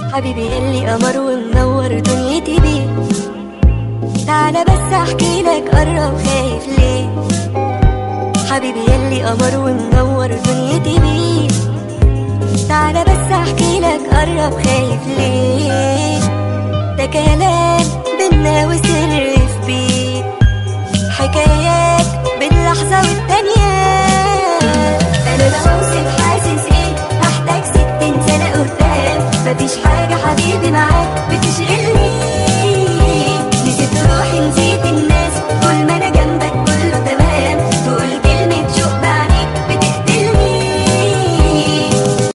حبيبي يلي قمر ومنور دنيتي بيه تعالى بس احكي لك قرب خايف ليه حبيبي يلي قمر ومنور دنيتي بيه تعالى بس احكي لك قرب خايف ليه ده كلام بينا وسر في بيه